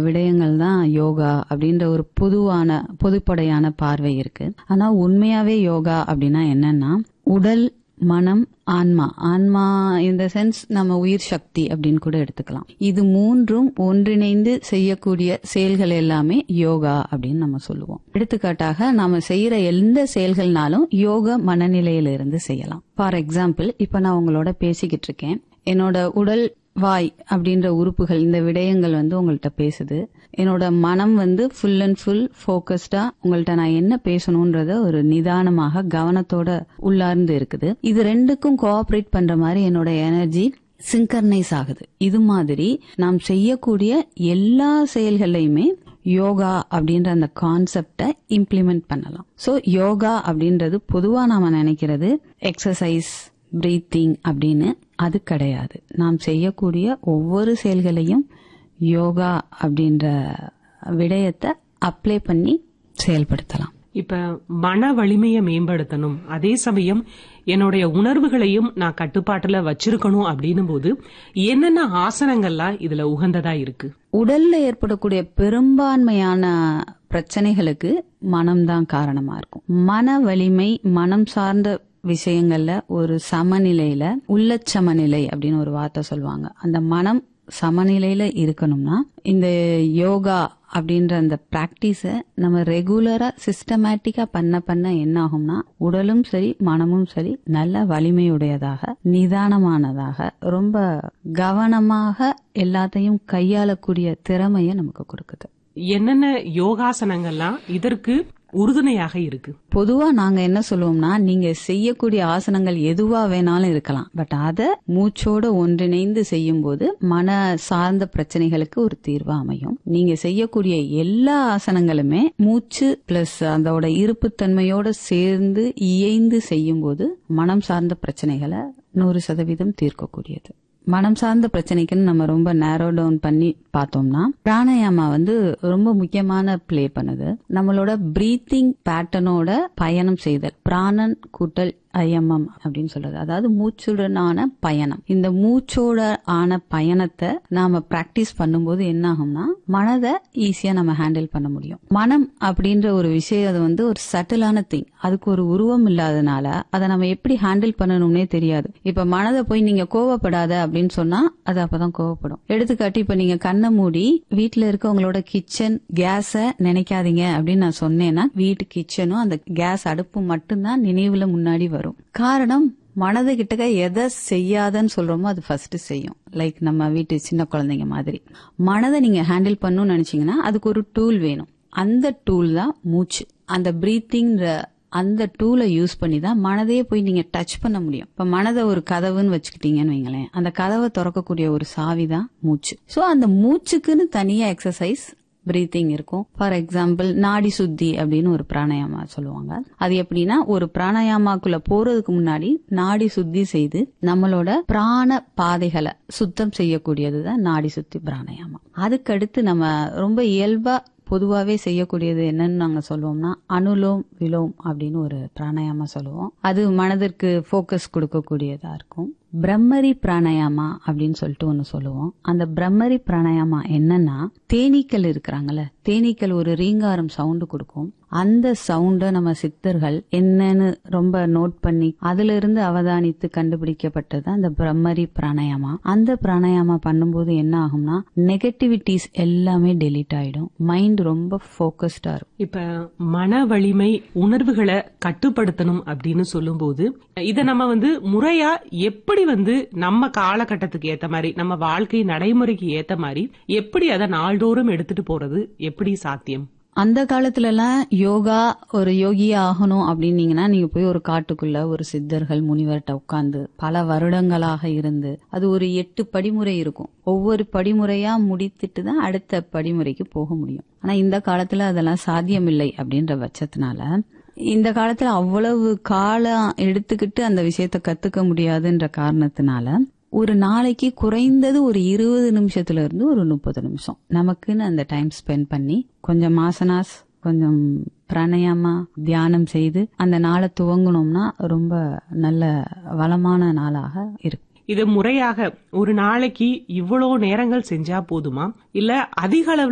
விடயங்கள் தான் யோகா அப்படின்ற ஒரு பொதுவான பொதுப்படையான பார்வை இருக்கு ஆனா உண்மையாவே யோகா அப்படின்னா என்னன்னா உடல் மனம் ஆன்மா ஆன்மா இந்த சென்ஸ் நம்ம உயிர் சக்தி அப்படின்னு கூட எடுத்துக்கலாம் இது மூன்றும் ஒன்றிணைந்து செய்யக்கூடிய செயல்கள் எல்லாமே யோகா அப்படின்னு நம்ம சொல்லுவோம் எடுத்துக்காட்டாக நாம செய்யற எந்த செயல்கள்னாலும் யோக மனநிலையிலிருந்து செய்யலாம் ஃபார் எக்ஸாம்பிள் இப்ப நான் உங்களோட பேசிக்கிட்டு இருக்கேன் என்னோட உடல் வாய் அப்படின்ற உறுப்புகள் இந்த விடயங்கள் வந்து உங்கள்கிட்ட பேசுது என்னோட மனம் வந்து ஃபுல் அண்ட் ஃபுல் ஃபோக்கஸ்டா உங்கள்கிட்ட நான் என்ன பேசணும்ன்றத ஒரு நிதானமாக கவனத்தோட உள்ளார்ந்து இருக்குது இது ரெண்டுக்கும் கோஆபரேட் பண்ற மாதிரி என்னோட எனர்ஜி சிங்கர்னைஸ் ஆகுது இது மாதிரி நாம் செய்யக்கூடிய எல்லா செயல்களையுமே யோகா அப்படின்ற அந்த கான்செப்டை இம்ப்ளிமெண்ட் பண்ணலாம் சோ யோகா அப்படின்றது பொதுவா நாம நினைக்கிறது எக்ஸசைஸ் பிரீத்திங் அப்படின்னு அது கிடையாது நாம் செய்யக்கூடிய ஒவ்வொரு செயல்களையும் யோகா அப்படின்ற விடயத்தை அப்ளை பண்ணி செயல்படுத்தலாம் இப்ப மன வலிமையை மேம்படுத்தணும் அதே சமயம் என்னுடைய உணர்வுகளையும் நான் கட்டுப்பாட்டுல வச்சிருக்கணும் அப்படின்னும் போது என்னென்ன ஆசனங்கள்லாம் இதுல உகந்ததா இருக்கு உடல்ல ஏற்படக்கூடிய பெரும்பான்மையான பிரச்சனைகளுக்கு மனம்தான் காரணமா இருக்கும் மன வலிமை மனம் சார்ந்த விஷயங்கள்ல ஒரு சமநிலையில உள்ள சமநிலை அப்படின்னு ஒரு வார்த்தை சொல்லுவாங்க அந்த மனம் சமநிலையில இருக்கணும்னா இந்த யோகா அப்படின்ற அந்த பிராக்டிஸ நம்ம ரெகுலரா சிஸ்டமேட்டிக்கா பண்ண பண்ண என்ன ஆகும்னா உடலும் சரி மனமும் சரி நல்ல வலிமையுடையதாக நிதானமானதாக ரொம்ப கவனமாக எல்லாத்தையும் கையாளக்கூடிய திறமையை நமக்கு கொடுக்குது என்னென்ன யோகாசனங்கள்லாம் இதற்கு உறுதுணையாக இருக்கு பொதுவா நாங்க என்ன சொல்லுவோம்னா நீங்க செய்யக்கூடிய ஆசனங்கள் எதுவா வேணாலும் இருக்கலாம் பட் அத மூச்சோட ஒன்றிணைந்து செய்யும் போது மன சார்ந்த பிரச்சனைகளுக்கு ஒரு தீர்வு அமையும் நீங்க செய்யக்கூடிய எல்லா ஆசனங்களுமே மூச்சு பிளஸ் அதோட இருப்புத்தன்மையோட சேர்ந்து இயைந்து செய்யும் போது மனம் சார்ந்த பிரச்சனைகளை நூறு சதவீதம் தீர்க்கக்கூடியது மனம் சார்ந்த பிரச்சனைக்குன்னு நம்ம ரொம்ப நேரோ டவுன் பண்ணி பார்த்தோம்னா பிராணாயாமா வந்து ரொம்ப முக்கியமான ப்ளே பண்ணுது நம்மளோட பிரீத்திங் பேட்டர்னோட பயணம் செய்தல் பிராணன் கூட்டல் ஐஎம்எம் அப்படின்னு சொல்றது அதாவது மூச்சுடனான பயணம் இந்த மூச்சோட ஆன பயணத்தை நாம பிராக்டிஸ் பண்ணும்போது என்ன ஆகும்னா மனதை ஈஸியா நம்ம ஹேண்டில் பண்ண முடியும் மனம் அப்படின்ற ஒரு விஷயம் வந்து ஒரு சட்டிலான திங் அதுக்கு ஒரு உருவம் இல்லாதனால அதை நம்ம எப்படி ஹேண்டில் பண்ணணும்னே தெரியாது இப்ப மனதை போய் நீங்க கோவப்படாத அப்படின்னு சொன்னா அது அப்பதான் கோவப்படும் எடுத்துக்காட்டி இப்ப நீங்க கண்ணை மூடி வீட்டுல இருக்க உங்களோட கிச்சன் கேஸ நினைக்காதீங்க அப்படின்னு நான் சொன்னேன்னா வீட்டு கிச்சனும் அந்த கேஸ் அடுப்பு மட்டும்தான் நினைவுல முன்னாடி வரும் காரணம் மனது கிட்டக்க எதை செய்யாதன்னு சொல்றோமோ அது ஃபர்ஸ்ட் செய்யும் லைக் நம்ம வீட்டு சின்ன குழந்தைங்க மாதிரி மனதை நீங்க ஹேண்டில் பண்ணணும்னு நினைச்சீங்கன்னா அதுக்கு ஒரு டூல் வேணும் அந்த டூல் தான் மூச்சு அந்த பிரீத்திங்ற அந்த டூலை யூஸ் பண்ணி தான் மனதையே போய் நீங்க டச் பண்ண முடியும் இப்ப மனதை ஒரு கதவுன்னு வச்சுக்கிட்டீங்கன்னு வைங்களேன் அந்த கதவை திறக்கக்கூடிய ஒரு சாவி தான் மூச்சு சோ அந்த மூச்சுக்குன்னு தனியா எக்ஸசைஸ் பிரீத்திங் இருக்கும் ஃபார் எக்ஸாம்பிள் நாடி சுத்தி அப்படின்னு ஒரு பிராணாயாமா சொல்லுவாங்க அது எப்படின்னா ஒரு பிராணாயாமாக்குள்ள போறதுக்கு முன்னாடி நாடி சுத்தி செய்து நம்மளோட பிராண பாதைகளை சுத்தம் செய்யக்கூடியதுதான் நாடி சுத்தி பிராணாயாமா அதுக்கடுத்து நம்ம ரொம்ப இயல்பா பொதுவாவே செய்யக்கூடியது என்னன்னு நாங்க சொல்லுவோம்னா அனுலோம் விலோம் அப்படின்னு ஒரு பிராணாயாமா சொல்லுவோம் அது மனதிற்கு ஃபோக்கஸ் கொடுக்கக்கூடியதா இருக்கும் பிரம்மரி பிராணாயாமா அப்படின்னு சொல்லிட்டு ஒன்னு சொல்லுவோம் அந்த பிரம்மரி பிராணாயாமா என்னன்னா தேனீக்கள் இருக்கிறாங்கல்ல தேனீக்கள் ஒரு ரீங்காரம் சவுண்டு கொடுக்கும் அந்த சவுண்ட நம்ம சித்தர்கள் என்னன்னு ரொம்ப நோட் பண்ணி அதுல இருந்து அவதானித்து கண்டுபிடிக்கப்பட்டது அந்த பிரம்மரி பிராணாயாமா அந்த பிராணாயாமா பண்ணும்போது என்ன ஆகும்னா நெகட்டிவிட்டிஸ் எல்லாமே டெலீட் ஆயிடும் மைண்ட் ரொம்ப போக்கஸ்டா இருக்கும் இப்ப மன வலிமை உணர்வுகளை கட்டுப்படுத்தணும் அப்படின்னு சொல்லும்போது இத நம்ம வந்து முறையா எப்படி வந்து நம்ம காலகட்டத்துக்கு ஏத்த மாதிரி நம்ம வாழ்க்கை நடைமுறைக்கு ஏத்த மாதிரி எப்படி அதை நாள்தோறும் எடுத்துட்டு போறது எப்படி சாத்தியம் அந்த காலத்துல எல்லாம் யோகா ஒரு யோகியா ஆகணும் அப்படின்னீங்கன்னா நீங்க போய் ஒரு காட்டுக்குள்ள ஒரு சித்தர்கள் முனிவர்கிட்ட உட்கார்ந்து பல வருடங்களாக இருந்து அது ஒரு எட்டு படிமுறை இருக்கும் ஒவ்வொரு படிமுறையா முடித்துட்டு தான் அடுத்த படிமுறைக்கு போக முடியும் ஆனா இந்த காலத்துல அதெல்லாம் சாத்தியமில்லை அப்படின்ற பட்சத்தினால இந்த காலத்துல அவ்வளவு காலம் எடுத்துக்கிட்டு அந்த விஷயத்த கத்துக்க முடியாதுன்ற காரணத்தினால ஒரு நாளைக்கு குறைந்தது ஒரு இருபது நிமிஷத்துல இருந்து ஒரு முப்பது நிமிஷம் நமக்குன்னு அந்த டைம் ஸ்பெண்ட் பண்ணி கொஞ்சம் மாசனாஸ் கொஞ்சம் பிராணாயாமா தியானம் செய்து அந்த நாளை துவங்கணும்னா ரொம்ப நல்ல வளமான நாளாக இருக்கும் இது முறையாக ஒரு நாளைக்கு இவ்வளவு நேரங்கள் செஞ்சா போதுமா இல்ல அதிக அளவுல